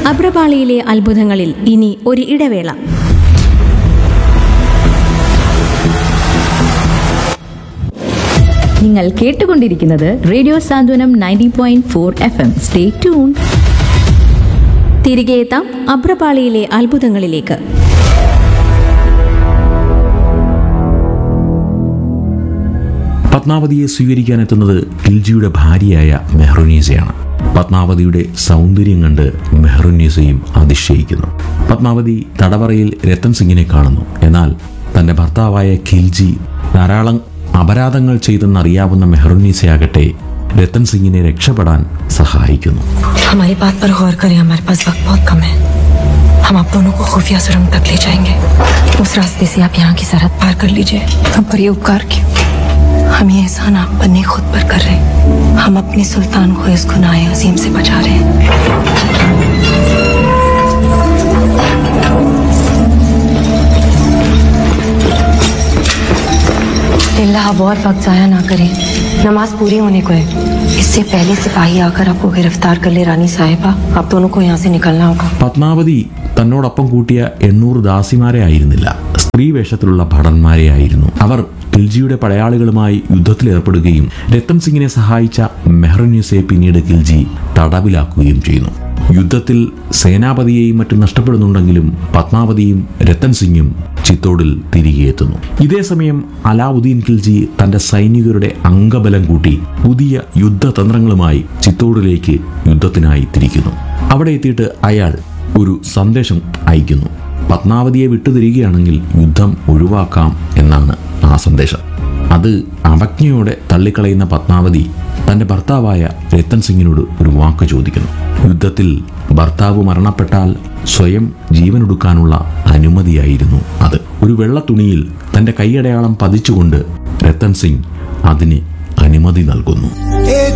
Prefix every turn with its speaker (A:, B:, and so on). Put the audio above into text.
A: അബ്രപാളിയിലെ അത്ഭുതങ്ങളിൽ ഇനി ഒരു ഇടവേള
B: നിങ്ങൾ കേട്ടുകൊണ്ടിരിക്കുന്നത് radio Santhwanam ninety point four F M stay tune
A: തിരികെ എത്താം അബ്രപാളിയിലെ അത്ഭുതങ്ങളിലേക്ക്
C: പത്മാവതിയെ സ്വീകരിക്കാനെത്തുന്നത് ഖിൽജിയുടെ ഭാര്യയായ മെഹറുനീസയാണ് പത്മാവതിയുടെ സൗന്ദര്യം കണ്ട് മെഹറുനീസയും അതിശയിക്കുന്നു പത്മാവതി തടവറയിൽ രത്തൻ സിംഗിനെ കാണുന്നു എന്നാൽ തന്റെ ഭർത്താവായ ഖിൽജി ധാരാളം അപരാധങ്ങൾ ചെയ്തെന്നറിയാവുന്ന മെഹറുനീസയാകട്ടെ രത്തൻ സിംഗിനെ രക്ഷപ്പെടാൻ സഹായിക്കുന്നു
D: हमारी बात पर गौर करें हमारे पास वक्त बहुत कम है हम आप दोनों को खुफिया सुरंग तक ले जाएंगे उस रास्ते से आप यहाँ की सरहद पार कर लीजिए हम पर ये उपकार क्यों हम ये एहसान आप पर नहीं खुद पर कर रहे हैं हम अपने सुल्तान को इस गुनाह अजीम से बचा रहे हैं अल्लाह अब और वक्त जाया ना करें नमाज पूरी होने को है इससे पहले सिपाही आकर आपको गिरफ्तार कर ले रानी साहिबा आप दोनों को यहाँ से निकलना होगा
C: പത്മാവതി തന്നോടൊപ്പം കൂട്ടിയ എണ്ണൂറ് ദാസിമാരെ ആയിരുന്നില്ല സ്ത്രീ വേഷത്തിലുള്ള ഭടന്മാരെ ആയിരുന്നു അവർ ഖിൽജിയുടെ പടയാളികളുമായി യുദ്ധത്തിലേർപ്പെടുകയും രത്തൻ സിംഗിനെ സഹായിച്ച മെഹ്റന്യൂസെ പിന്നീട് ഖിൽജി തടവിലാക്കുകയും ചെയ്യുന്നു യുദ്ധത്തിൽ സേനാപതിയെയും മറ്റും നഷ്ടപ്പെടുന്നുണ്ടെങ്കിലും പത്മാവതിയും രത്തൻ സിംഗും ചിത്തോടിൽ തിരികെ എത്തുന്നു ഇതേസമയം അലാവുദ്ദീൻ ഖിൽജി തന്റെ സൈനികരുടെ അംഗബലം കൂട്ടി പുതിയ യുദ്ധതന്ത്രങ്ങളുമായി ചിത്തോടിലേക്ക് യുദ്ധത്തിനായി തിരിക്കുന്നു അവിടെ എത്തിയിട്ട് അയാൾ ഒരു സന്ദേശം അയക്കുന്നു പത്മാവതിയെ വിട്ടുതിരികുകയാണെങ്കിൽ യുദ്ധം ഒഴിവാക്കാം എന്നാണ് ആ സന്ദേശം അത് അവജ്ഞയോടെ തള്ളിക്കളയുന്ന പത്മാവതി തന്റെ ഭർത്താവായ രത്തൻ സിംഗിനോട് ഒരു വാക്ക് ചോദിക്കുന്നു യുദ്ധത്തിൽ ഭർത്താവ് മരണപ്പെട്ടാൽ സ്വയം ജീവനൊടുക്കാനുള്ള അനുമതിയായിരുന്നു അത് ഒരു വെള്ള തുണിയിൽ തന്റെ കൈയടയാളം പതിച്ചുകൊണ്ട് രത്തൻ സിംഗ് അതിന് അനുമതി നൽകുന്നു
E: एक